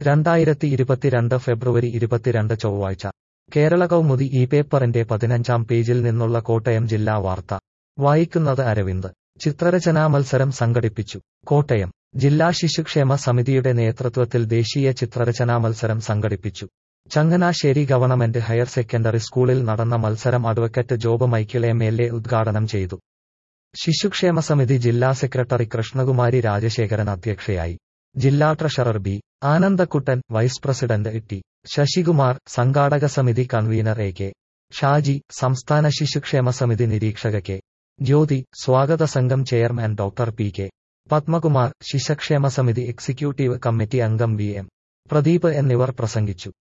രണ്ടായിരത്തി ഇരുപത്തിരണ്ട് ഫെബ്രുവരി ഇരുപത്തിരണ്ട് ചൊവ്വാഴ്ച കേരള കൗമുദി ഈ പേപ്പറിന്റെ പതിനഞ്ചാം പേജിൽ നിന്നുള്ള കോട്ടയം ജില്ലാ വാർത്ത വായിക്കുന്നത് അരവിന്ദ് ചിത്രരചനാ മത്സരം സംഘടിപ്പിച്ചു കോട്ടയം ജില്ലാ ശിശുക്ഷേമ സമിതിയുടെ നേതൃത്വത്തിൽ ദേശീയ ചിത്രരചനാ മത്സരം സംഘടിപ്പിച്ചു ചങ്ങനാശ്ശേരി ഗവൺമെന്റ് ഹയർ സെക്കൻഡറി സ്കൂളിൽ നടന്ന മത്സരം advocate Job Michael M L A ഉദ്ഘാടനം ചെയ്തു ശിശുക്ഷേമ സമിതി ജില്ലാ സെക്രട്ടറി കൃഷ്ണകുമാരി രാജശേഖരൻ അധ്യക്ഷയായി ജില്ലാ treasurer B Anandakuttan vice president T Sasikumar സംഘാടക സമിതി കൺവീനർ എ കെ ഷാജി സംസ്ഥാന ശിശുക്ഷേമ സമിതി നിരീക്ഷക കെ ജ്യോതി സ്വാഗത സംഘം chairman doctor P K Padmakumar ശിശുക്ഷേമ സമിതി എക്സിക്യൂട്ടീവ് കമ്മിറ്റി അംഗം വി എം പ്രദീപ് എന്നിവർ പ്രസംഗിച്ചു